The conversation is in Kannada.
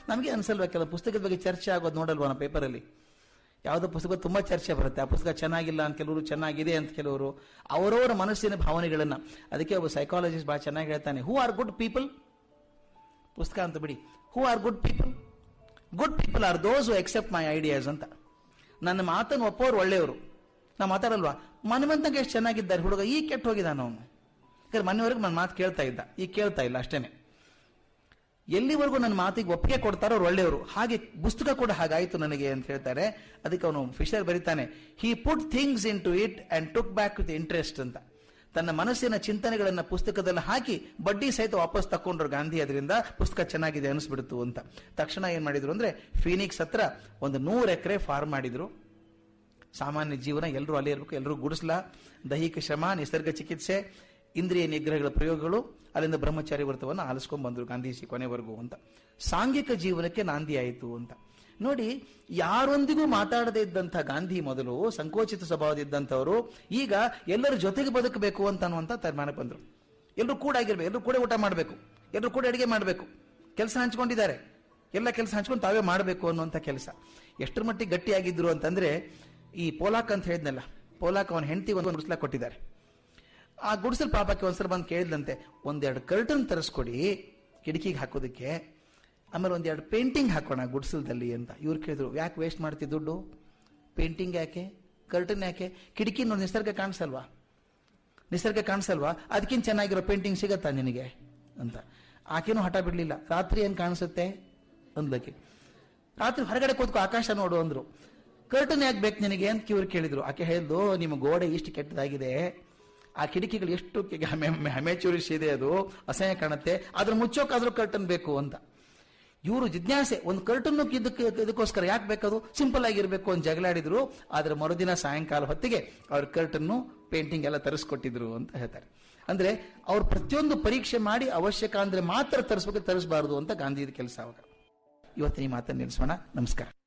ನಮಗೆ ಅನ್ಸಲ್ವಾ ಕೆಲವು ಪುಸ್ತಕದ ಬಗ್ಗೆ ಚರ್ಚೆ ಆಗೋದು ನೋಡಲ್ವಾ ನಾವು ಪೇಪರಲ್ಲಿ ಯಾವುದೋ ಪುಸ್ತಕ ತುಂಬಾ ಚರ್ಚೆ ಬರುತ್ತೆ ಆ ಪುಸ್ತಕ ಚೆನ್ನಾಗಿಲ್ಲ ಅಂತ ಕೆಲವರು ಚೆನ್ನಾಗಿದೆ ಅಂತ ಕೆಲವರು ಅವರವರ ಮನಸ್ಸಿನ ಭಾವನೆಗಳನ್ನ ಅದಕ್ಕೆ ಒಬ್ಬ ಸೈಕಾಲಜಿಸ್ಟ್ ಬಹಳ ಚೆನ್ನಾಗಿ ಹೇಳ್ತಾನೆ ಹೂ ಆರ್ ಗುಡ್ ಪೀಪಲ್ ಪುಸ್ತಕ ಅಂತ ಬಿಡಿ who are good people good people are those who except my ideas ಅಂತ ನನ್ನ ಮಾತನ್ನು ಒಪ್ಪೋರು ಒಳ್ಳೆಯವರು ನಾ ಮಾತಾಡಲ್ವಾ ಮನವಂತಂಗೆ ಎಷ್ಟು ಚೆನ್ನಾಗಿದ್ದಾರೆ ಹುಡುಗ ಈ ಕೆಟ್ಟ ಹೋಗಿದ್ದಾನ ಅವನು ಯಾಕಂದ್ರೆ ಮನೆಯವರೆಗೂ ನನ್ನ ಮಾತು ಕೇಳ್ತಾ ಇದ್ದ ಈಗ ಕೇಳ್ತಾ ಇಲ್ಲ ಅಷ್ಟೇನೆ ಎಲ್ಲಿವರೆಗೂ ನನ್ನ ಮಾತಿಗೆ ಒಪ್ಪಿಗೆ ಕೊಡ್ತಾರೋ ಅವ್ರು ಒಳ್ಳೆಯವರು ಹಾಗೆ ಪುಸ್ತಕ ಕೂಡ ಹಾಗಾಯ್ತು ನನಗೆ ಅಂತ ಹೇಳ್ತಾರೆ ಅದಕ್ಕೆ ಅವನು ಫಿಶರ್ ಬರೀತಾನೆ he put things into it and took back with interest ಅಂತ ತನ್ನ ಮನಸ್ಸಿನ ಚಿಂತನೆಗಳನ್ನ ಪುಸ್ತಕದಲ್ಲಿ ಹಾಕಿ ಬಡ್ಡಿ ಸಹಿತ ವಾಪಸ್ ತಕೊಂಡ್ರು ಗಾಂಧಿ ಅದರಿಂದ ಪುಸ್ತಕ ಚೆನ್ನಾಗಿದೆ ಅನಿಸ್ಬಿಡ್ತು ಅಂತ ತಕ್ಷಣ ಏನ್ ಮಾಡಿದ್ರು ಅಂದ್ರೆ ಫೀನಿಕ್ಸ್ ಹತ್ರ ಒಂದು ನೂರು ಎಕರೆ ಫಾರ್ಮ್ ಮಾಡಿದ್ರು ಸಾಮಾನ್ಯ ಜೀವನ ಎಲ್ಲರೂ ಅಲ್ಲೇ ಇರಬೇಕು ಎಲ್ಲರೂ ಗುಡಿಸ್ಲ ದೈಹಿಕ ಶ್ರಮ ನಿಸರ್ಗ ಚಿಕಿತ್ಸೆ ಇಂದ್ರಿಯ ನಿಗ್ರಹಗಳ ಪ್ರಯೋಗಗಳು ಅಲ್ಲಿಂದ ಬ್ರಹ್ಮಚಾರಿ ವ್ರತವನ್ನು ಆಲಿಸ್ಕೊಂಡ್ ಬಂದರು ಗಾಂಧೀಜಿ ಕೊನೆವರೆಗೂ ಅಂತ ಸಾಂಘಿಕ ಜೀವನಕ್ಕೆ ನಾಂದಿ ಆಯಿತು ಅಂತ ನೋಡಿ ಯಾರೊಂದಿಗೂ ಮಾತಾಡದೇ ಇದ್ದಂಥ ಗಾಂಧಿ ಮೊದಲು ಸಂಕೋಚಿತ ಸ್ವಭಾವದಿದ್ದಂಥವರು ಈಗ ಎಲ್ಲರ ಜೊತೆಗೆ ಬದುಕಬೇಕು ಅಂತ ಅನ್ನುವಂಥ ತೀರ್ಮಾನಕ್ಕೆ ಬಂದರು ಎಲ್ಲರೂ ಕೂಡ ಆಗಿರ್ಬೇಕು ಎಲ್ಲರೂ ಕೂಡ ಊಟ ಮಾಡಬೇಕು ಎಲ್ಲರೂ ಕೂಡ ಅಡಿಗೆ ಮಾಡಬೇಕು ಕೆಲಸ ಹಂಚ್ಕೊಂಡಿದ್ದಾರೆ ಎಲ್ಲ ಕೆಲಸ ಹಂಚ್ಕೊಂಡು ತಾವೇ ಮಾಡಬೇಕು ಅನ್ನುವಂಥ ಕೆಲಸ ಎಷ್ಟರ ಮಟ್ಟಿಗೆ ಗಟ್ಟಿಯಾಗಿದ್ರು ಅಂತಂದ್ರೆ ಈ ಪೋಲಾಕ್ ಅಂತ ಹೇಳಿದ್ನಲ್ಲ ಪೋಲಾಕ್ ಅವನ ಹೆಂಡತಿ ಒಂದು ಗುಡಿಸ್ಲಾಕ್ ಕೊಟ್ಟಿದ್ದಾರೆ ಆ ಗುಡಿಸಲ್ ಪಾಪಕ್ಕೆ ಒಂದ್ಸಲ ಬಂದು ಕೇಳಿದಂತೆ ಒಂದೆರಡು ಕರ್ಟನ್ ತರಿಸ್ಕೊಡಿ ಕಿಟಕಿಗೆ ಹಾಕೋದಕ್ಕೆ ಆಮೇಲೆ ಒಂದೆರಡು ಪೇಂಟಿಂಗ್ ಹಾಕೋಣ ಗುಡಿಸಲ್ದಲ್ಲಿ ಅಂತ ಇವ್ರು ಕೇಳಿದ್ರು ಯಾಕೆ ವೇಸ್ಟ್ ಮಾಡ್ತಿ ದುಡ್ಡು ಪೇಂಟಿಂಗ್ ಯಾಕೆ ಕರ್ಟನ್ ಯಾಕೆ ಕಿಟಕಿ ನೋಡಿ ನಿಸರ್ಗ ಕಾಣಿಸಲ್ವಾ ನಿಸರ್ಗ ಕಾಣಿಸಲ್ವಾ ಅದಕ್ಕಿಂತ ಚೆನ್ನಾಗಿರೋ ಪೇಂಟಿಂಗ್ ಸಿಗತ್ತಾ ನಿನಗೆ ಅಂತ ಆಕೆನೂ ಹಠ ಬಿಡ್ಲಿಲ್ಲ ರಾತ್ರಿ ಏನ್ ಕಾಣಿಸುತ್ತೆ ಅಂದ್ಲಕ್ಕೆ ರಾತ್ರಿ ಹೊರಗಡೆ ಕೂತ್ಕೋ ಆಕಾಶ ನೋಡು ಅಂದ್ರು ಕರ್ಟನ್ ಯಾಕೆ ಬೇಕು ನಿನಗೆ ಅಂತ ಇವ್ರು ಕೇಳಿದ್ರು ಆಕೆ ಹೇಳಿದ್ಲು ನಿಮ್ಮ ಗೋಡೆ ಇಷ್ಟು ಕೆಟ್ಟದಾಗಿದೆ ಆ ಕಿಟಕಿಗಳು ಎಷ್ಟು ಹಮೆಚೂರಿಸ್ ಇದೆ ಅದು ಅಸಹ್ಯ ಕಾಣುತ್ತೆ ಅದ್ರ ಮುಚ್ಚೋಕಾದ್ರೂ ಕರ್ಟನ್ ಬೇಕು ಅಂತ ಇವರು ಜಿಜ್ಞಾಸೆ ಒಂದು ಕರ್ಟನ್ ಇದಕ್ಕೆ ಇದಕ್ಕೋಸ್ಕರ ಯಾಕೆ ಬೇಕದು ಸಿಂಪಲ್ ಆಗಿರ್ಬೇಕು ಅಂತ ಜಗಳಾಡಿದ್ರು ಆದ್ರೆ ಮರುದಿನ ಸಾಯಂಕಾಲ ಹೊತ್ತಿಗೆ ಅವ್ರ ಕರ್ಟನ್ನು ಪೇಂಟಿಂಗ್ ಎಲ್ಲ ತರಿಸ್ಕೊಟ್ಟಿದ್ರು ಅಂತ ಹೇಳ್ತಾರೆ ಅಂದ್ರೆ ಅವ್ರು ಪ್ರತಿಯೊಂದು ಪರೀಕ್ಷೆ ಮಾಡಿ ಅವಶ್ಯಕ ಅಂದ್ರೆ ಮಾತ್ರ ತರಿಸ್ಬೇಕು ತರಿಸಬಾರದು ಅಂತ ಗಾಂಧಿ ಕೆಲಸ ಅವಾಗ ಇವತ್ತಿನ ಈ ಮಾತನ್ನು ನಿಲ್ಲಿಸೋಣ ನಮಸ್ಕಾರ